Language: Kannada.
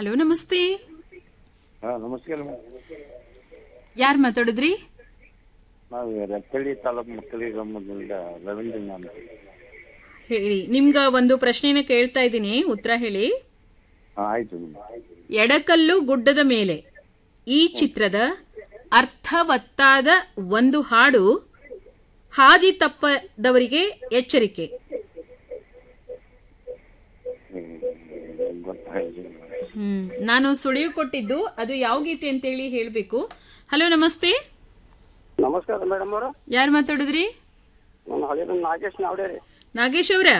ಹಲೋ ನಮಸ್ತೆ ಹಾ ನಮಸ್ಕಾರ ಯಾರು ಮಾತಾಡಿದ್ರಿ ನಾವು ರಕ್ಕಳ್ಳಿ ತಾಲೂಕು ಮಕ್ಕಳಿ ಗ್ರಾಮದಿಂದ ರವೀಂದ್ರ ನಾನು ಹೇಳಿ ನಿಮ್ಗ ಒಂದು ಪ್ರಶ್ನೆನ ಕೇಳ್ತಾ ಇದ್ದೀನಿ ಉತ್ತರ ಹೇಳಿ ಹಾ ಆಯ್ತು ಮೇಡಮ್. ಎಡಕಲ್ಲು ಗುಡ್ಡದ ಮೇಲೆ ಈ ಚಿತ್ರದ ಅರ್ಥವತ್ತಾದ ಒಂದು ಹಾಡು ಹಾದಿ ತಪ್ಪದವರಿಗೆ ಎಚ್ಚರಿಕೆ ಹ್ಮ್, ಗೊತ್ತಾಯ್ತು ಹ್ಮ್ ನಾನು ಸುಳಿವು ಕೊಟ್ಟಿದ್ದು ಅದು ಯಾವ ಗೀತೆ ಅಂತೇಳಿ ಹೇಳ್ಬೇಕು ಹಲೋ ನಮಸ್ತೆ ನಮಸ್ಕಾರ ಮೇಡಮ್ ಅವರು ಯಾರು ಮಾತಾಡಿದ್ರಿ ನಾನು ಹಳ್ಳಿ ನಾಗೇಶ್ ನಾವ್ಡೆ ರೀ ನಾಗೇಶ್ ಅವರ